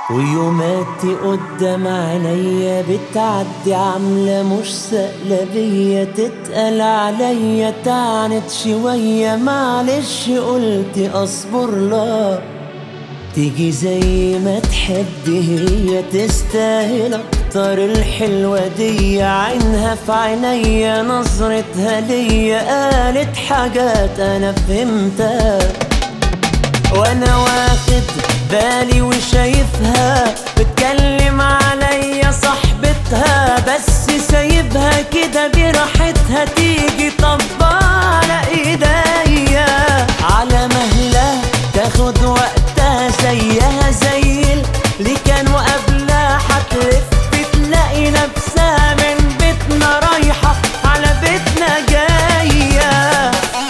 ويوماتي قدام عينيا بتعدي عاملة مش سائلة بيا تتقل عليا تعنت شوية معلش قلت اصبر لا تيجي زي ما تحب هي تستاهل اكتر الحلوة دي عينها في عينيا نظرتها ليا قالت حاجات انا فهمتها وانا واخد بالي وشايفها بتكلم عليا صاحبتها بس سايبها كده براحتها تيجي طبع على ايديا على مهلها تاخد وقتها زيها زي اللي كانوا قبلها هتلف تلاقي نفسها من بيتنا رايحة على بيتنا جايه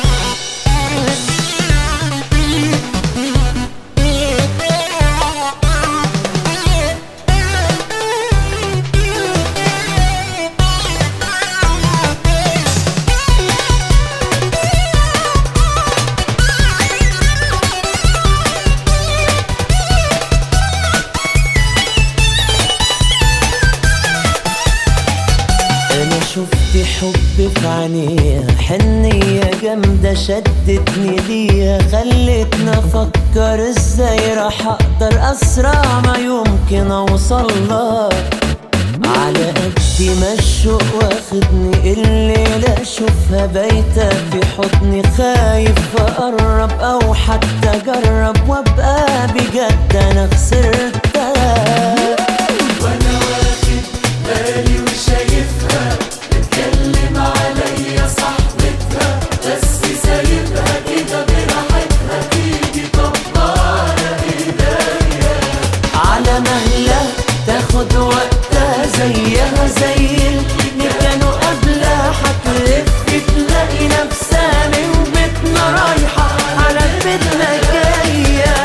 انا شفت حب في عينيها حنية جامدة شدتني ليها خلتني افكر ازاي راح اقدر اسرع ما يمكن اوصل لها على قد ما الشوق واخدني الليلة اشوفها بايتة في حضني خايف اقرب او حتى اجرب وابقى بجد انا خسرتها وانا واخد بالي وشايفها بتكلم عليا صاحبتها بس سايبها كده براحتها تيجي طبالة ايديا على مهلها تاخد وقتها زيها زي اللي كانوا قبلها هتلف تلاقي نفسها من بيتنا رايحة على بيتنا جاية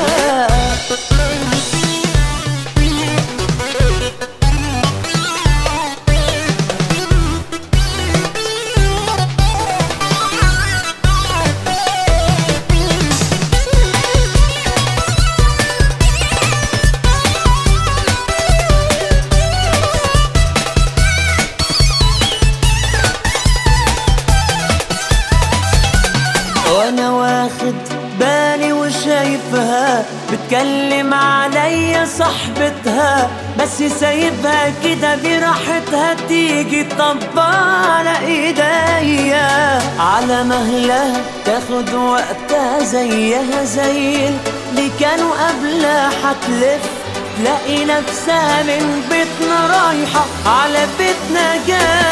وانا واخد بالي وشايفها بتكلم عليا صاحبتها بس سايبها كده براحتها تيجي طبع على ايديا على مهلها تاخد وقتها زيها زي اللي كانوا قبلها هتلف تلاقي نفسها من بيتنا رايحة على بيتنا جاية